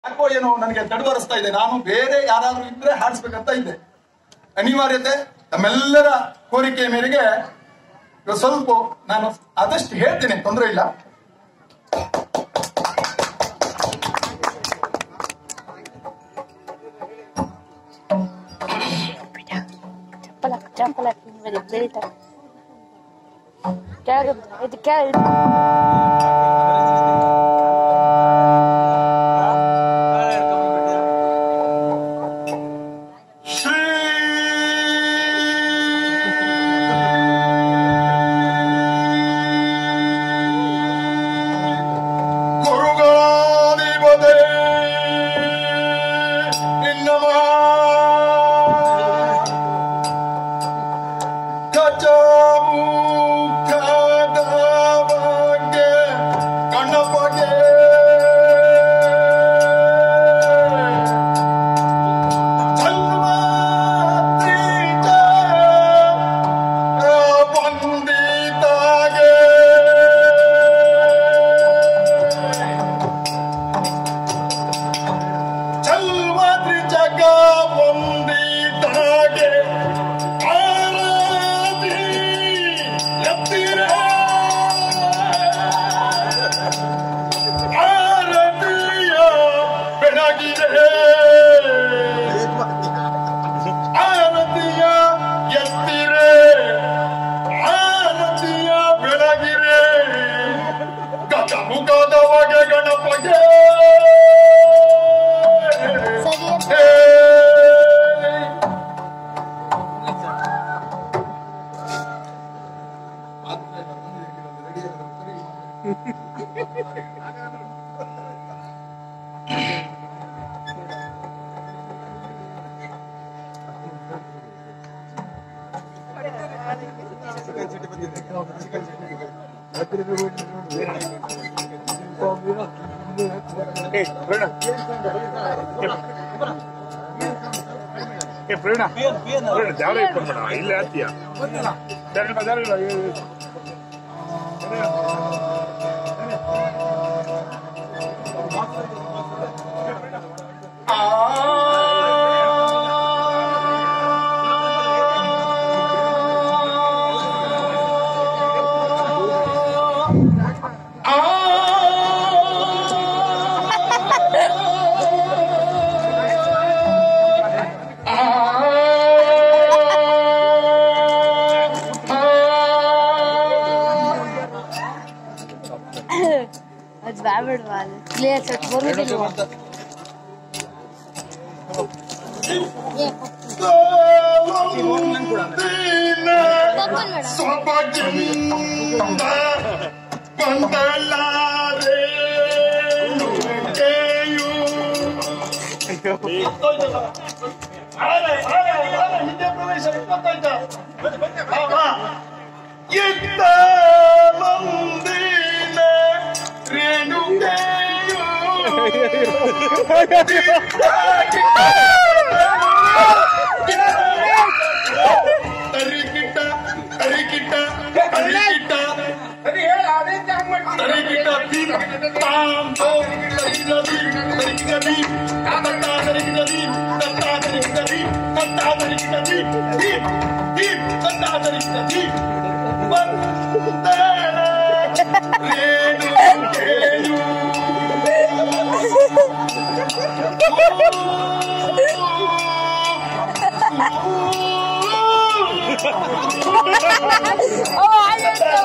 ಯಾಕೋ ಏನೋ ನನಗೆ ತಡವರಿಸ್ತಾ ಇದೆ ನಾನು ಬೇರೆ ಯಾರಾದ್ರೂ ಇದ್ರೆ ಹಾಡಿಸ್ಬೇಕಂತ ಇದ್ದೆ ಅನಿವಾರ್ಯತೆ ನಮ್ಮೆಲ್ಲರ ಕೋರಿಕೆಯ ಮೇರೆಗೆ ಇವತ್ತು ಸ್ವಲ್ಪ ನಾನು ಆದಷ್ಟು ಹೇಳ್ತೇನೆ ತೊಂದರೆ ಇಲ್ಲ ಚಪ್ಪಲ ಚಪ್ಪಲ ಬರೀ ಬೆಳಿತಾರೆ ಕೆಳಗೆ ಇದು ಕೆಳಗೆ ಶ್ರೀ ಗುರುಗಳಾಧಿಪತೆ ನಿನ್ನಮ ಗಜಮುಖದ ಬಗ್ಗೆ ಗಣಪಗೆ ವಂದಿತಾಗೆ ಚಲ್ವದ್ರಿ ಜಗ ವಂದಿತಾಗೆ ಆರಾಧಿ ಎತ್ತಿರ ಆರತಿಯ ಬೆಳಗಿದೆ ಆರತಿಯ ಎತ್ತಿರೆ ಆರತಿಯ ಬೆಳಗಿರೆ ಗಜಮುಖದವಗೆ ಗಣಪಗೆ ಸರಿ ಹೇ. ಏ ಪ್ರವೀಣ ಪ್ರವೀಣ ದ್ಯಾವ್ರ ಇಟ್ಕೊಂಡ್ ಬೇಡ ಇಲ್ಲೇ ಹತ್ತಿಯ ದಾರಿಲ್ಲ ದಾರಿಲ್ಲ ಅದು ಬ್ಯಾಬಿಡ್ವಾ ಅದು ಕ್ಲಿಯರ್ ಸೆಟ್ ಬರುವುದಿಲ್ವಾ ಸೊಬಗಿಂದ ಬಂದಲಾರೆ ನುಡಿಗೆಯು. ಹಿಂದೆ ಪ್ರವೇಶ ಇಪ್ಪತ್ತೈದು. ಬಾ, ಬಾ. ಇತ್ತ ಮಂದಿನ ರೇಣುಕೆಯು. ತರಿಕಿಟ್ಟ ತರಿಕಿಟ್ಟ ತರಿಕಿಟ್ಟ ತರಿಕಿಟ್ಟ ದೀಪ ತಾಂ ತೋಂ ತರಿಕಿದ ದೀಪ ತರಿಕಿದ ದೀಪ ತತ್ತ ತರಿಕಿದ ದೀಪ ತತ್ತ ತರಿಕಿದ ದೀಪ ತತ್ತ ತರಿಕಿದ ದೀಪ ದೀಪ ದೀಪ ತತ್ತ ತರಿಕಿದ ದೀಪ ಬಂದನ ರೇಣು ಕೇಳು ಓ ಆಳಿರ್ತಾವ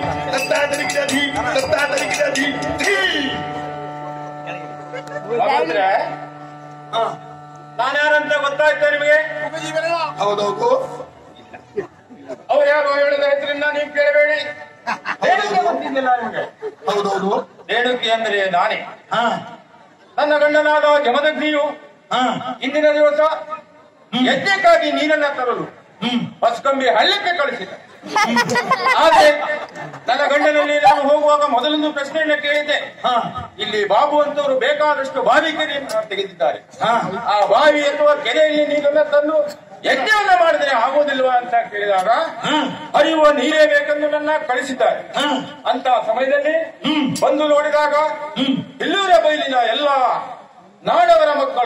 ಹಾಗಾದ್ರೆ ನಾನ್ಯಾರಂತ ಗೊತ್ತಾಯ್ತಾ ನಿಮಗೆ ಹೌದೌದು ಅವ್ರು ಯಾರು ಹೇಳಿದ ಹೆಸರಿಂದ ನೀವು ಕೇಳಬೇಡಿ ರೇಣುಕೆ ಗೊತ್ತಿದ್ದಿಲ್ಲ ನಿಮಗೆ ಹೌದೌದು ರೇಣುಕೆ ಅಂದ್ರೆ ನಾನೇ ಹಾ ನನ್ನ ಗಂಡನಾದ ಜಮದಗ್ನಿಯು ಹಾ ಇಂದಿನ ದಿವಸ ಯಜ್ಞಕ್ಕಾಗಿ ನೀರನ್ನ ತರಲು ಹ್ಮ್ ಬಸ್ಕಂಬಿ ಹಳ್ಳಕ್ಕೆ ಕಳಿಸಿದ ಆದ್ರೆ ನನ್ನ ಗಂಡನಲ್ಲಿ ನಾನು ಹೋಗುವಾಗ ಮೊದಲೊಂದು ಪ್ರಶ್ನೆಯನ್ನ ಕೇಳಿದ್ದೆ ಹಾ ಇಲ್ಲಿ ಬಾಬು ಅಂತವರು ಬೇಕಾದಷ್ಟು ಬಾವಿ ಕೆರೆಯನ್ನು ತೆಗೆದಿದ್ದಾರೆ ಹಾ ಆ ಬಾವಿ ಅಥವಾ ಕೆರೆಯಲ್ಲಿ ನೀರನ್ನ ತಂದು ಯಜ್ಞವನ್ನ ಮಾಡಿದ್ರೆ ಆಗೋದಿಲ್ವಾ ಅಂತ ಕೇಳಿದಾಗ ಹ್ಮ್. ಹರಿಯುವ ನೀರೇ ಬೇಕೆಂದು ನನ್ನ ಕಳಿಸಿದ್ದಾರೆ ಹ್ಮ್. ಅಂತ ಸಮಯದಲ್ಲಿ ಹ್ಮ್. ಬಂದು ನೋಡಿದಾಗ ಹ್ಮ್. ಬಿಲ್ಲೂರ ಬೈಲಿನ ಎಲ್ಲ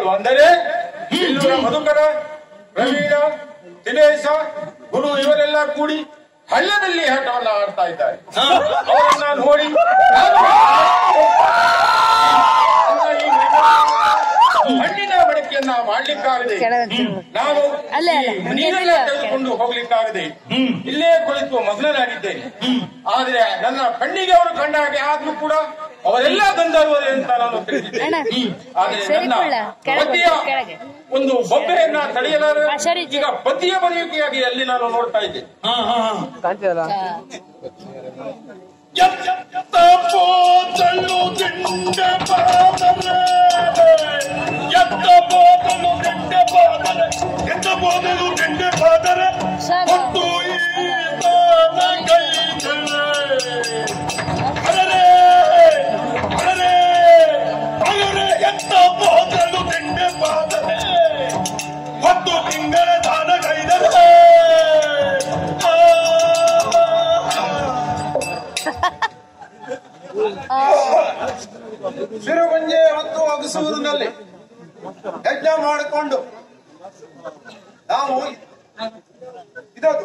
ಮಕ್ಕಳು ಅಂದರೆ ಇಲ್ಲೂರ ಮಧುಕರ ಪ್ರವೀಣ ದಿನೇಶ ಗುರು ಇವರೆಲ್ಲ ಕೂಡಿ ಹಳ್ಳದಲ್ಲಿ ಆಟವನ್ನ ಆಡ್ತಾ ಇದ್ದಾರೆ ಅವರನ್ನ ನೋಡಿ ನಾನು ಹಣ್ಣಿನ ಮಡಿಕೆಯನ್ನ ಮಾಡ್ಲಿಕ್ಕಾಗದೆ ಕೆಳಗೊಂಚೂರು. ನಾನು ಅಲ್ಲೇ ಅಲ್ಲ. ಈ ನೀರೆಲ್ಲ ತೆಗೆದುಕೊಂಡು ಹೋಗ್ಲಿಕ್ಕಾಗದೆ ಇಲ್ಲೇ ಕುಳಿತು ಮಗ್ನನಾಗಿದ್ದೇನೆ ಆದ್ರೆ ನನ್ನ ಕಣ್ಣಿಗೆ ಅವರು ಕಂಡ ಹಾಗೆ ಆದ್ರೂ ಕೂಡ ಅವರೆಲ್ಲ ಗಂಧರ್ವರೇ ಅಂತ ನಾನು ತಿಳಿದಿದ್ದೇನೆ ಅಣ್ಣ, ಆದ್ರೆ ಸರಿ ನನ್ನ ಕೊಳ್ಳ. ಕೆಳಗೆ ಪತಿಯ ಬಾ, ಕೆಳಗೆ. ಒಂದು ಬೊಬ್ಬೆಯನ್ನ ತಡೆಯಲಾರೆ ಹಾ, ಸರಿ, ಈಗ ಪತಿಯ ಬರೆಯುವಿಕೆಯಾಗಿ ಅಲ್ಲಿ ನಾನು ನೋಡ್ತಾ ಇದ್ದೆ ಎತ್ತ ಬೋತಲು ದಿಂಡ ಬಾದರೆ ಎತ್ತ ಬೋತಲು ದಿಂಡ ಬಾದರೆ ಎತ್ತ ಬೋತಲು ದಿಂಡ ಬಾದರೆ ಸರಿ. ಮತ್ತು ಈತನ ಕೈಗಳೇ ಅರರೆ ಅರರೆ ಅರರೆ ಎತ್ತ ಬೋತಲು ದಿಂಡ ಬಾದರೆ ಮತ್ತು ತಿಂಗಳ ದಾನ ಕೈದರೆ ಆ ಸಿರುಗುಂಜೆ ಮತ್ತು ಅಗಸೂರಿನಲ್ಲಿ ಯಜ್ಞ ಮಾಡಿಕೊಂಡು ನಾವು ಇದದು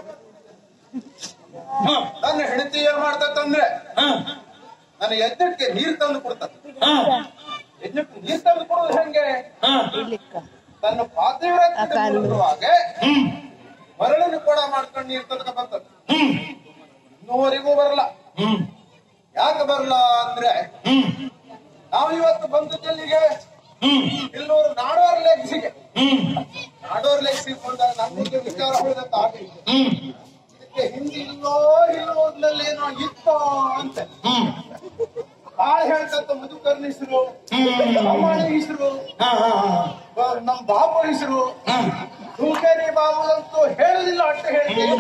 ನನ್ನ ಹೆಂಡತಿ ಏನ್ ಮಾಡ್ತಂದ್ರೆ ನನ್ನ ಯಜ್ಞಕ್ಕೆ ನೀರು ತಂದು ಕೊಡ್ತದೆ ಯಜ್ಞಕ್ಕೆ ನೀರು ತಂದು ಕೊಡೋದು ಹೆಂಗೆ ಇಲ್ಲಿಕ್ಕ ತನ್ನ ಪಾತಿವ್ರತ್ಯವಾಗ ಮರಳನ್ನು ಕೂಡ ಮಾಡ್ಕೊಂಡು ನೀರು ತಂದು ಬರ್ತದೆ ಇನ್ನೂವರೆಗೂ ಬರಲ್ಲ ಯಾಕೆ ಬರಲ್ಲ ಅಂದ್ರೆ ನಾವು ಇವತ್ತು ಬಂದದ್ದಲ್ಲಿಗೆ ಇಲ್ಲೂರು ನಾಡೋರ್ ಲೆಗ್ಸಿಗೆ ನಾಡೋರ್ ಲೆಗ್ಸಿಗೆ ಬಂದಾಗ ನಮಗೆ ವಿಚಾರ ಹೊಡೆದಂತ ಆಗಿತ್ತು ಇದಕ್ಕೆ ಹಿಂದಿ ಇಲ್ಲೋ ಇಲ್ಲೋದ್ರಲ್ಲಿ ಏನೋ ಇತ್ತೋ ಅಂತ ಬಾಳ ಹೇಳ್ತಂತ ಮಧುಕರ್ನ ಹೆಸರು ಅಮ್ಮನ ಹೆಸರು ನಮ್ ಬಾಬು ಹೆಸರು ತೂಕೇರಿ ಬಾಬು ಅಂತೂ ಹೇಳುದಿಲ್ಲ ಅಷ್ಟು ಹೇಳ್ತೀನಿ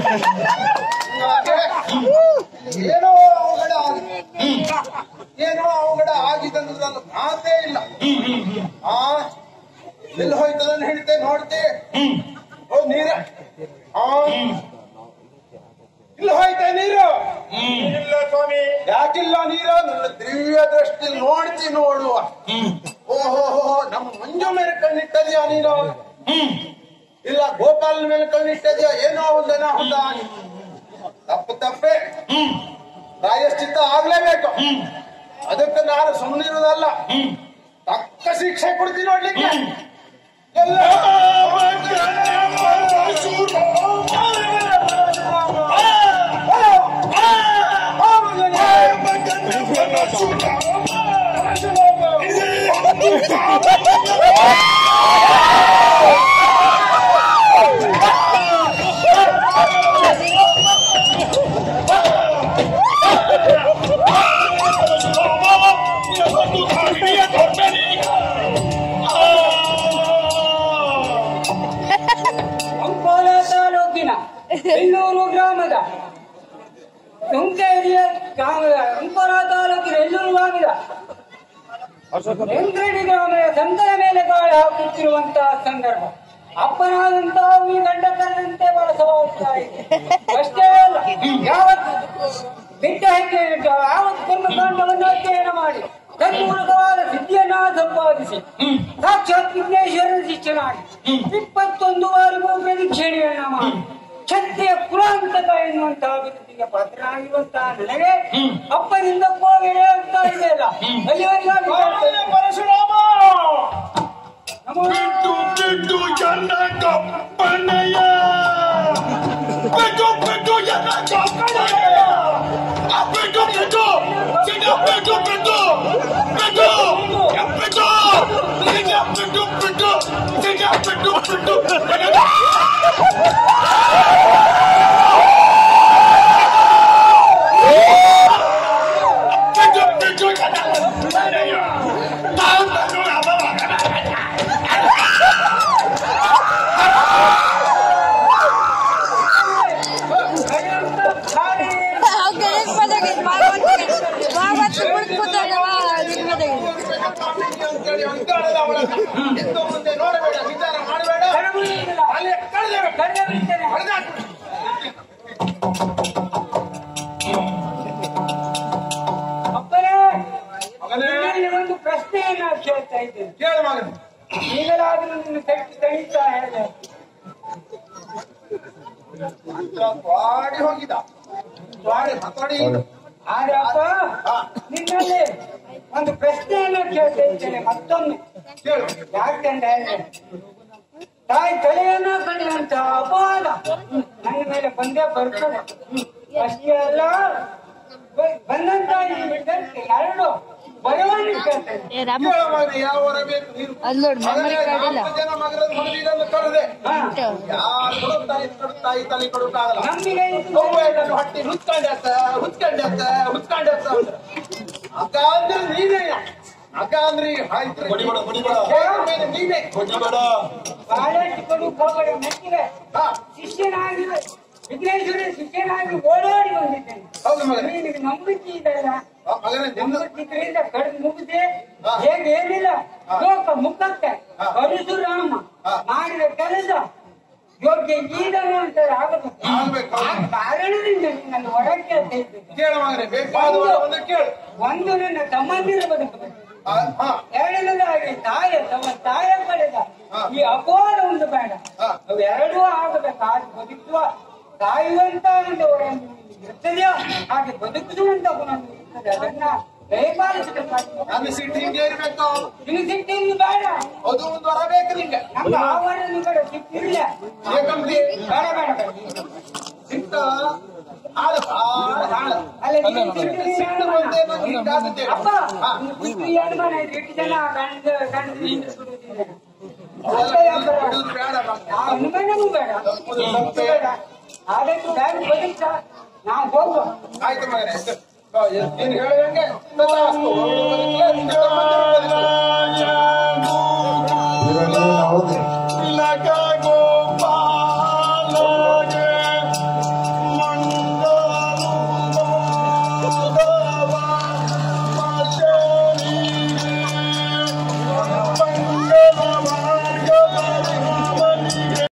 ಹೀಗಾಗಿ ಏನೋ ಅವಘಡ ಆಗಿದೆ ಏನೋ ಅವಘಡ ಆಗಿದ್ದಂದ್ರಲ್ಲಿ ಮಾತೇ ಇಲ್ಲ ಆ ಎಲ್ಲಿ ಹೋಯ್ತದನ್ನ ಹಿಡಿತೆ ನೋಡ್ತಿ ಓ ನೀರ ಆ ಇಲ್ಲಿ ಹೋಯ್ತೆ ನೀರು ಇಲ್ಲ ಸ್ವಾಮಿ ಯಾಕಿಲ್ಲ ನೀರು ನನ್ನ ದಿವ್ಯ ದೃಷ್ಟಿ ನೋಡ್ತಿ ನೋಡುವ ಓಹೋ ನಮ್ಮ ಮಂಜು ಮೇಲೆ ಕಣ್ಣಿಟ್ಟದ್ಯಾ ನೀನು ಇಲ್ಲ ಗೋಪಾಲ್ ಮೇಲೆ ಕಣ್ಣಿಟ್ಟದ್ಯಾ ಏನೋ ಒಂದೇನೋ ಹೊಂದ ತಪ್ಪು ತಪ್ಪೆ ಪ್ರಾಯಶ್ಚಿತ್ತ ಆಗ್ಲೇಬೇಕು ಅದಕ್ಕೆ ನಾನು ಸುಮ್ಮನಿರುವುದಲ್ಲ ತಕ್ಕ ಶಿಕ್ಷೆ ಕೊಡ್ತೀನಿ ನೋಡ್ಲಿಕ್ಕೆ ಎಲ್ಲ ಅಂಕೋಲ ತಾಲೂಕಿನ ಎಲ್ಲೂರು ಗ್ರಾಮದ ತುಂಕೇರಿಯ ಗ್ರಾಮದ ಅಂಕೋಲ ತಾಲೂಕಿನ ಎಲ್ಲೂರು ಗ್ರಾಮದ ಎಂಗ್ರೆಡಿ ಗ್ರಾಮದ ಸಂತರ ಮೇಲೆ ಗಾಳಿ ಹಾಕುತ್ತಿರುವಂತಹ ಸಂದರ್ಭ ಅಪ್ಪನಾದಂತಹ ಈ ಗಂಡತನಂತೆ ಬಳಸಬಹುತ್ತಾ ಇದೆ ಅಷ್ಟೇ ಅಲ್ಲ ಯಾವತ್ತು ಬಿಟ್ಟ ಹೆಜ್ಜೆ ಯಾವತ್ತು ಕರ್ಮಕಾಂಡವನ್ನು ಅಧ್ಯಯನ ಮಾಡಿ ತನ್ಮೂಲಕವಾದ ಸಿದ್ಧಿಯನ್ನ ಸಂಪಾದಿಸಿ ಸಾಕ್ಷಾತ್ ವಿಘ್ನೇಶ್ವರನ ಶಿಷ್ಯನಾಗಿ ಇಪ್ಪತ್ತೊಂದು ಬಾರಿಗೂ ಪ್ರದಕ್ಷಿಣೆಯನ್ನ ಮಾಡಿ ಕ್ಷತ್ರಿಯ ಕುಲಾಂತಕ ಎನ್ನುವಂತಹ ಬಿರುದಿಗೆ ಪಾತ್ರನಾಗಿರುವಂತಹ ನನಗೆ ಅಪ್ಪನಿಂದ ಕೋವಿಡೆ ಆಗ್ತಾ ಇದೆಯಲ್ಲ ಅಲ್ಲಿವರೆಗಾಗಿ ಹೇಳ್ತೇನೆ. ಪರಶುರಾಮ ನಮೋ ಬಿಟ್ಟು ಬಿಟ್ಟು ಎನ್ನ ಕಪ್ಪನೆಯ ಬಿಟ್ಟು ಬಿಟ್ಟು ಎನ್ನ ಕಪ್ಪನೆಯ ಆ ಬಿಟ್ಟು ಬಿಟ್ಟು ಸಿಗ ಬಿಟ್ಟು ಬಿಟ್ಟು ಬಿಟ್ಟು ಬಿಟ್ಟು ಸಿಗ ಬಿಟ್ಟು ಬಿಟ್ಟು ಸಿಗ ಬಿಟ್ಟು ಬಿಟ್ಟು ಬಿಟ್ಟು ಬಿಟ್ಟು ಎನ್ನ ಕಪ್ಪನೆಯ ತಾನು ಅವರ ಗಣೇಶ ಪದಗೆ ಭಾಗವತ್ ಭಾಗವತ್ ಕುಡ್ಕೋತಾಗ ಅಂತೇಳಿ ಅಂತಾಳಲ್ಲ ಅವಳನ್ನ. ಇನ್ನು ಮುಂದೆ ನೋಡಬೇಡ ವಿಚಾರ ಮಾಡಬೇಡ ಅಲ್ಲಿ ಕಳೆದೇವೆ ಕಳೆದಾಕು. ಅಪ್ಪನೇ ಮಗನೇ ನಿಮ್ಮಲ್ಲಿ ಒಂದು ಪ್ರಶ್ನೆಯನ್ನ ಕೇಳ್ತಾ ಇದ್ದೇನೆ ಕೇಳು ಮಗನ ಈಗಲಾದ್ರೂ ನಿನ್ನ ಕಟ್ಟಿ ತಣಿತಾ ಹೇಳಿದೆ ಗಾಡಿ ಹೋಗಿದ ಗಾಡಿ ಮಾತಾಡಿ ಆದ್ರೆ ಅಪ್ಪ ನಿನ್ನಲ್ಲಿ ಒಂದು ಪ್ರಶ್ನೆಯನ್ನು ಕೇಳ್ತಾ ಇದ್ದೇನೆ ಮತ್ತೊಮ್ಮೆ ಕೇಳು ಯಾಕೆಂದ್ರೆ ತಾಯಿ ತಲೆಯನ್ನ ಕಂಡಂತ ಅಪವಾದ ನನ್ನ ಮೇಲೆ ಬಂದೇ ಬರ್ತದೆ ಅಷ್ಟೇ ಅಲ್ಲ ಬ- ಬಂದಂತ ಈ ವಿದ್ಯಾರ್ಥಿ ಎರಡು ಬರವಣಿಗೆ ಕೇಳ್ತೇನೆ ಏ ರಾಮ ಕೇಳ ಮಗನೇ ಯಾವ ವರ ಬೇಕು ನೀನು ಅಲ್ಲ್ ನೋಡು, memory ಮಗನೇ, card ಇಲ್ಲ. ನಾಲ್ಕು ಜನ ಮಗನ ಮದುವೆಯನ್ನು ಕರೆದೆ ಹಾ. ಯಾರು ಕೊಡು ತಾಯಿ ಕೊಡು ತಾಯಿ ತಲೆ ಕೊಡಕ್ಕಾಗಲ್ಲ ನಮ್ಮಿಗೆ ಇದು ಒಬ್ಬ ನನ್ನ ಹೊಟ್ಟೆ ಹುಚ್ಕೊಂಡತ್ತ ಹುಚ್ಕೊಂಡತ್ತ ಹುಚ್ಕೊಂಡತ್ತ ಅಂದ್ರು. ಅಕ್ಕ ಅಂದ್ರೆ ನೀನೇ ಅಕ್ಕ ಅಂದ್ರೆ ಆಯ್ತು ಹೊಡಿಬೇಡ ಹೊಡಿಬೇಡ ಮೇಲೆ ನೀನೇ ಹೊಡಿಬೇಡ ಬಹಳಷ್ಟು ಕೊಡು ಹೋಗಡೆ ಮೆಚ್ಚಿಗೆ ಹಾ ಶಿಷ್ಯನಾಗಿ ವಿಘ್ನೇಶ್ವರ ಶಿಷ್ಯನಾಗಿ ಓಡಾಡಿ ಬಂದಿದ್ದೇನೆ ಹೌದು ಮಗನೇ ನಿನಗೆ ನಂಬಿಕೆ ಇದೆಯಲ್ಲ ಆ ಮಗನೇ ನಿನ್ನ ನಂಬಿಕೆಯಿಂದ ಕಡಿದು ಮುಗಿದೆ ಹಾ. ಹೇಗೆ ಏನಿಲ್ಲ ಹಾ. ಲೋಕ ಮುಖಕ್ಕೆ ಹಾ. ಪರಶುರಾಮ ಹಾ. ಮಾಡಿದ ಕೆಲಸ ಯೋಗ್ಯ ಈಡನು ಅಂತ ಆಗಬೇಕು ಆಗ್ಬೇಕು, ಆ ಹೌದು. ಕಾರಣದಿಂದ ನನ್ನ ಹೊರಕ್ಕೆ ಅಂತ ಇದ್ದೇನೆ. ಕೇಳು ಮಗನೇ ಬೇಕಾದ ಒಂದು ಕೇಳು ಒಂದು ನನ್ನ ತಮ್ಮಂದಿರ ಬದುಕಬೇಕು ಆ, ಹಾ ಎರಡನೇದಾಗಿ ತಾಯ ತಮ್ಮ ತಾಯ ಪಡೆದ ಹಾ. ಈ ಅಪವಾದ ಒಂದು ಬೇಡ ಹಾ. ಅವೆರಡೂ ಆಗಬೇಕು ಹಾಗೆ ಬದುಕುವ ಕಾಯುವಂತ ಒಂದು ಒಂದು ಇರ್ತದೆಯೋ ಹಾಗೆ ಬದುಕುವಂತ ಒಂದು ಇರ್ತದೆ ಅದನ್ನ ದಯಪಾಲಿಸಬೇಕಾಗ್ತದೆ ನನ್ನ ಸಿಟ್ಟು ಹಿಂಗೆ ಇರ್ಬೇಕು ಸಿಟ್ಟಿಂಗ್ ಬೇಡ ಅದು ಒಂದು ವರ ಬೇಕು ನಿಂಗೆ ನಮ್ಮ ಆವರಣ ನಿಕಟ ಸಿಟ್ಟಿಲ್ಲ ಏಕಂದ್ರೆ ಬೇಡ ಬೇಡ ಬೇಡ ಸಿಟ್ಟ ಹಾಳು ಹಾಳು ಹಾಳು ಅಲ್ಲ ನೀನು ಸಿಟ್ಟು ನೀನು ಸಿಟ್ಟು ಏನು ಬಂದೆ ಮಾಡ? ನಾನು ಹಿಂಗಾಗುತ್ತೆ. ಅಪ್ಪ ಹಾ. ಸಿಟ್ಟು ಏನು ಮಾಡ ಎಷ್ಟು ಜನ ಗಂಡ ಗಂಡ ನೀನು ಸುಡುತ್ತಿದ್ದಾರೆ. ಅವೆಲ್ಲ ಅಪ್ಪ ಯಾಕೆ ಬೇಡ? ಬಿಡುದು ಬೇಡ ಮಗನೇ. ಆ ಅನುಮಾನವೂ ಬೇಡ ತಪ್ಪು ತಪ್ಪೇ. ಬೇಡ ಆದಷ್ಟು ಬ್ಯಾಂಕ್ ಬದುಕ ನಾವು ಹೋಗುವ ಆಯ್ತು ಮಗನೇ ಆ, ನೀನು ಹೇಳಿದಂಗೆ ತಥಾಸ್ತು. ಒಬ್ಬರು ಬದುಕಲಿ, ನಿನ್ನ ತಮ್ಮಂದಿರು ಬದುಕಲಿ. ಲಗ ಗೋಪಾಲಗೆ ಮಂಗಳವಾದ